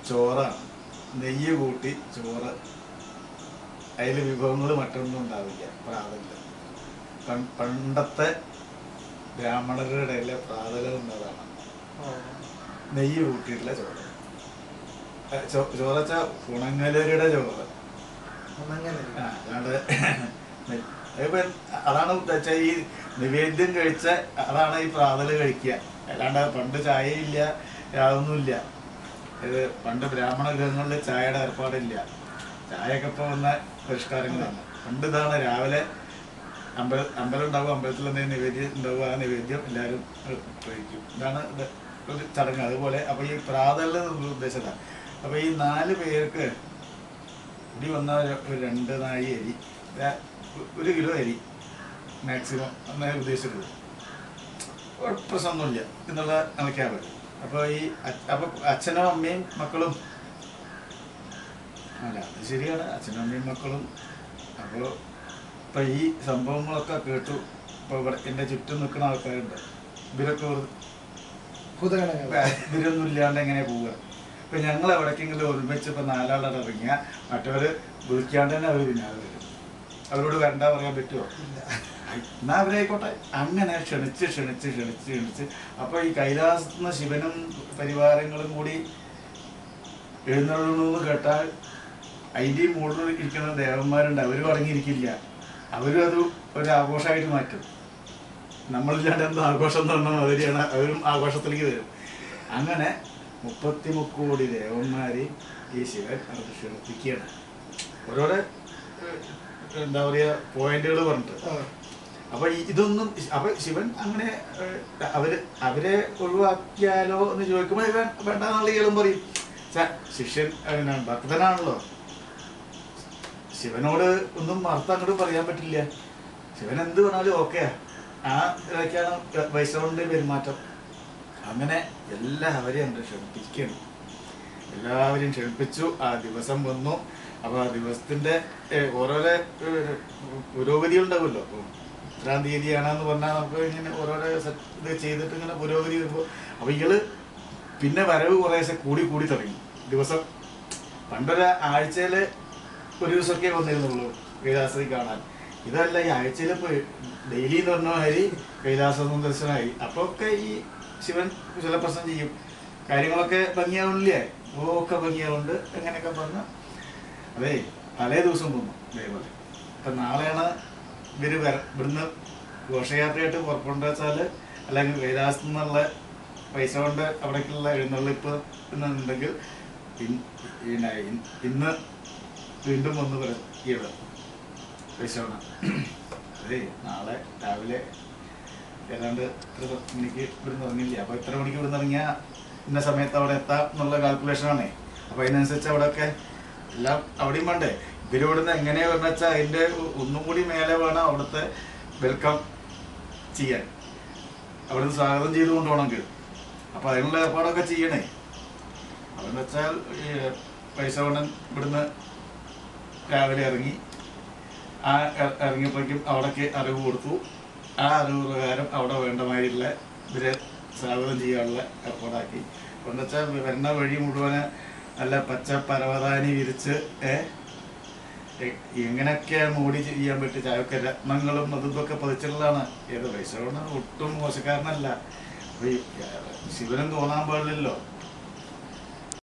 ചോറാണ് നെയ്യ് കൂട്ടി ചോറ് അതിൽ വിഭവങ്ങൾ മറ്റൊന്നും ഉണ്ടാവില്ല പ്രാതലിൽ പൺ- പണ്ടത്തെ ബ്രാഹ്മണരുടെ ഇടയിലെ പ്രാതലം എന്നതാണ് നെയ്യ് കൂട്ടിയിട്ടുള്ള ചോറ് ഏ, ചോ- ചോറ് വെച്ചാൽ ഉണങ്ങലരുടെ ചോറ് അങ്ങനെ ആ, അല്ലാണ്ട് നെ- അതിപ്പോ അതാണ് വെച്ചാൽ ഈ നിവേദ്യം കഴിച്ച അതാണ് ഈ പ്രാതല് കഴിക്കുക അല്ലാണ്ട് പണ്ട് ചായയില്ല യാതൊന്നുമില്ല ഇത് പണ്ട് ബ്രാഹ്മണ ഗൃഹങ്ങളിൽ ചായയുടെ ഏർപ്പാടില്ല ചായയൊക്കെ ഇപ്പോൾ വന്ന പരിഷ്കാരങ്ങളാണ് പണ്ട് ഇതാണ് രാവിലെ അമ്പല അമ്പലം ഉണ്ടാവും അമ്പലത്തിൽ എന്തെങ്കിലും നിവേദ്യം ഉണ്ടാവും ആ നിവേദ്യം എല്ലാവരും ഏഹ്, കഴിക്കും ഇതാണ് ഇത് ഒരു ചടങ്ങ് അതുപോലെ അപ്പോൾ ഈ പ്രാതലിൽ ഉദ്ദേശിച്ചത് അപ്പോൾ ഈ നാല് പേർക്ക് ഇടി വന്ന ഒരു- ഒരു രണ്ട് നാഴി അരി ഏ, ഒരു കിലോ അരി മാക്സിമം എന്നാണ് ഉദ്ദേശിച്ചത് ഒരു പ്രശ്നമൊന്നുമില്ല എന്നുള്ള നിലയ്ക്കാണ് അപ്പോൾ ഈ അ- അപ്പോൾ അച്ഛനും അമ്മയും മക്കളും അല്ല അത് ശരിയാണ് അച്ഛനും അമ്മയും മക്കളും അപ്പോൾ ഇപ്പം ഈ സംഭവങ്ങളൊക്കെ കേട്ടു ഇപ്പോൾ ഇവിടെ എൻ്റെ ചുറ്റും നിൽക്കുന്ന ആൾക്കാരുണ്ട് ഇവരൊക്കെ വെറുതെ ഭൂതഗണങ്ങൾ ഇവരൊന്നും ഇല്ലാണ്ട് എങ്ങനെ പോവുക ഇപ്പൊ ഞങ്ങൾ എവിടേക്കെങ്കിലും ഒരുമിച്ച് ഇപ്പൊ നാലാളോട് ഇറങ്ങിയ മറ്റവര് വിളിക്കാണ്ട് തന്നെ അവര് പിന്നാലെ വരും അവരോട് വരണ്ട പറയാൻ പറ്റുമോ ഇല്ല എന്നാ അവരായിക്കോട്ടെ അങ്ങനെ ക്ഷണിച്ച് ക്ഷണിച്ച് ക്ഷണിച്ച് ക്ഷണിച്ച് അപ്പൊ ഈ കൈലാസത്ത് നിന്ന് ശിവനും പരിവാരങ്ങളും കൂടി എഴുന്നള്ളണമെന്ന് കേട്ടാൽ അതിൻ്റെയും മുകളിൽ ഇരിക്കുന്ന ദേവന്മാരുണ്ട് അവരും അടങ്ങിയിരിക്കില്ല അവരും അത് ഒരു ആഘോഷമായിട്ട് മാറ്റും നമ്മളില്ലാണ്ട് എന്താ ആഘോഷം എന്ന് പറഞ്ഞ മാതിരിയാണ് അവരും ആഘോഷത്തിലേക്ക് വരും അങ്ങനെ മുപ്പത്തി മുക്കോടി ദേവന്മാരെ ഈ ശിവൻ അത് ക്ഷണിപ്പിക്കുകയാണ് ഓരോരോ ഏഹ്, എന്താ പറയുക പോയിന്റുകൾ പറഞ്ഞിട്ട് ആ. അപ്പൊ ഈ- ഇതൊന്നും അപ്പൊ ശിവൻ അങ്ങനെ ഏഹ്, അവര് അവരെ ഒഴിവാക്കിയാലോ എന്ന് ചോദിക്കുമ്പോൾ ഇവൻ വേണ്ടെന്നുള്ള ഇയാളും പറയും "ഛെ, ശിഷ്യൻ പിന്നെ ഭക്തനാണല്ലോ ശിവനോട് ഒന്നും മറുത്ത് അങ്ങോട്ട് പറയാൻ പറ്റില്ല ശിവൻ എന്ത് പറഞ്ഞാലും ഓക്കെയാ ആ ഇതൊക്കെയാണ് വൈഷ്ണവന്റെ പെരുമാറ്റം അങ്ങനെ എല്ലാവരെയും അങ്ങോട്ട് ക്ഷണിപ്പിക്കുകയാണ് എല്ലാവരെയും ക്ഷണിപ്പിച്ചു ആ ദിവസം വന്നു അപ്പൊ ആ ദിവസത്തിന്റെ ഏഹ്, ഓരോരോ ഏഹ്, പുരോഗതികൾ ഉണ്ടാവുമല്ലോ അപ്പൊ ഇത്രാം തീയതിയാണെന്ന് പറഞ്ഞാൽ നമുക്ക് ഇങ്ങനെ ഓരോരോ set ഇത് ചെയ്തിട്ട് ഇങ്ങനെ പുരോഗതി വരുമ്പോൾ അപ്പൊ ഇയാള് പിന്നെ വരവ് കുറേശ്ശെ കൂടി കൂടി തുടങ്ങി ദിവസം പണ്ടൊരു ആഴ്ചയില് ഒരു ദിവസമൊക്കെ വന്നിരുന്നുള്ളൂ കൈലാസത്തിൽ കാണാൻ ഇതല്ല ഈ ആഴ്ചയിൽ ഇപ്പൊ ഡെയിലി എന്ന് പറഞ്ഞ മാതിരി കൈലാസ സന്ദർശനമായി അപ്പൊ ഒക്കെ ഈ ശിവൻ കുശലപ്രശ്നം ചെയ്യും കാര്യങ്ങളൊക്കെ ഭംഗിയാവണില്ലേ ഓ ഒക്കെ ഭംഗിയാവുണ്ട് എങ്ങനെയൊക്കെ പറഞ്ഞു അതെ തലേ ദിവസം വന്നു ഇതേപോലെ അപ്പൊ നാളെയാണ് ഇവര് വര ഇവിടുന്ന് ഘോഷയാത്രയായിട്ട് പുറപ്പെടുക വെച്ചാല് അല്ലെങ്കിൽ കൈലാസത്തു നിന്നുള്ള പൈസ കൊണ്ട് അവിടേക്കുള്ള എഴുന്നള്ളിപ്പ് എന്നുണ്ടെങ്കിൽ ഇൻ- പിന്നെ ഇൻ- ഇന്ന് വീണ്ടും വന്ന് പറയത് പൈസോണ അതെ നാളെ രാവിലെ ഏതാണ്ട് ഇത്ര മണിക്ക് ഇവിടുന്ന് ഇറങ്ങില്ല അപ്പൊ ഇത്ര മണിക്ക് ഇവിടുന്ന് ഇറങ്ങിയാൽ ഇന്ന സമയത്ത് അവിടെ എത്താം എന്നുള്ള കാൽക്കുലേഷൻ ആണേ അപ്പൊ അതിനനുസരിച്ച് അവിടെയൊക്കെ എല്ലാം അവിടെയും വേണ്ടേ ഇവരിവിടുന്ന് എങ്ങനെയാ പറഞ്ഞ വെച്ചാൽ അതിന്റെ ഒന്നും കൂടി മേലെ വേണം അവിടുത്തെ വെൽക്കം ചെയ്യാൻ അവിടുന്ന് സ്വാഗതം ചെയ്ത് കൊണ്ടുപോകണമെങ്കിൽ അപ്പൊ അതിനുള്ള ഏർപ്പാടൊക്കെ ചെയ്യണേ അതെന്ന് വെച്ചാൽ ഈ പൈസ കൊണ്ടൻ ഇവിടുന്ന് രാവിലെ ഇറങ്ങി ആ ഇ- ഇറങ്ങിയപ്പോഴേക്കും അവിടേക്ക് അറിവ് കൊടുത്തു ആ അറിവ് പ്രകാരം അവിടെ വേണ്ട മാതിരിയുള്ള ഇവരെ സ്വാഗതം ചെയ്യാനുള്ള ഏർപ്പാടാക്കി എന്ന് വെച്ചാൽ വരുന്ന വഴി മുഴുവന് നല്ല പച്ച പരവതാനി വിരിച്ച് ഏ എ- എങ്ങനെയൊക്കെയാണ് മോടി ചെയ്യാൻ പറ്റും ചായയൊക്കെ രത്നങ്ങളും അതും ഇതൊക്കെ പതിച്ചിട്ടുള്ളതാണ് ഏത് പൈസ കൊണ്ട് ഒട്ടും മോശക്കാരനല്ല അപ്പൊ ഈ ശിവനും തോന്നാൻ പാടില്ലല്ലോ